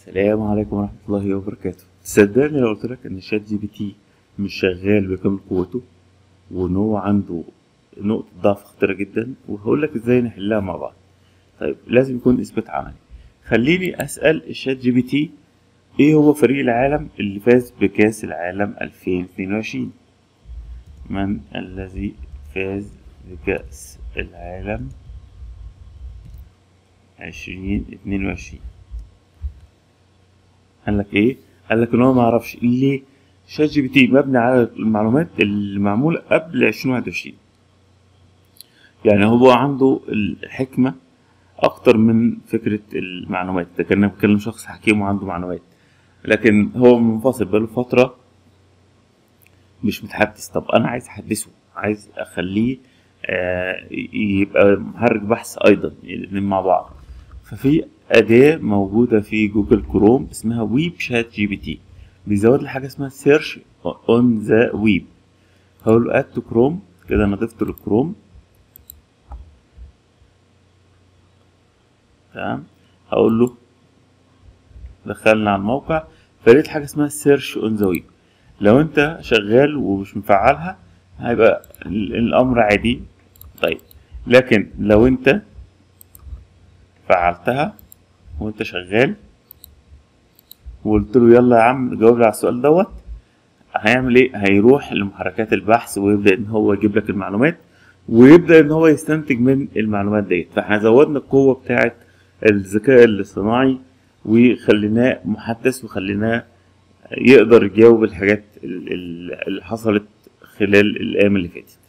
السلام عليكم ورحمة الله وبركاته تصدقني لو قلت لك ان شات جي بي تي مش شغال بكامل قوته وان هو عنده نقطة ضعف خطيرة جدا وهقول لك ازاي نحلها مع بعض طيب لازم يكون اثبات عملي خليني اسأل الشات جي بي تي ايه هو فريق العالم اللي فاز بكأس العالم 2022 من الذي فاز بكأس العالم 2022 قال لك ايه قال لك ان هو ما يعرفش ليه شات جي بي تي مبني على المعلومات المعموله قبل 2021 يعني هو عنده الحكمه اكتر من فكره المعلومات ده كان بيتكلم شخص حكيم وعنده معلومات لكن هو منفصل بقاله فتره مش متحدث طب انا عايز احدثه عايز اخليه آه يبقى محرك بحث ايضا الاتنين مع بعض ففي أداة موجودة في جوجل كروم اسمها ويب شات جي بي تي بيزود لي حاجة اسمها سيرش اون ذا ويب هقول له اد تو كروم كده انا ضفت للكروم تمام هقول له دخلنا على الموقع فلقيت حاجة اسمها سيرش اون ذا ويب لو انت شغال ومش مفعلها هيبقى الامر عادي طيب لكن لو انت فعلتها وانت شغال وقلت له يلا يا عم جاوب لي على السؤال دوت هيعمل ايه هيروح لمحركات البحث ويبدا ان هو يجيب لك المعلومات ويبدا ان هو يستنتج من المعلومات ديت فاحنا زودنا القوه بتاعه الذكاء الاصطناعي وخليناه محدث وخليناه يقدر يجاوب الحاجات اللي حصلت خلال الايام اللي فاتت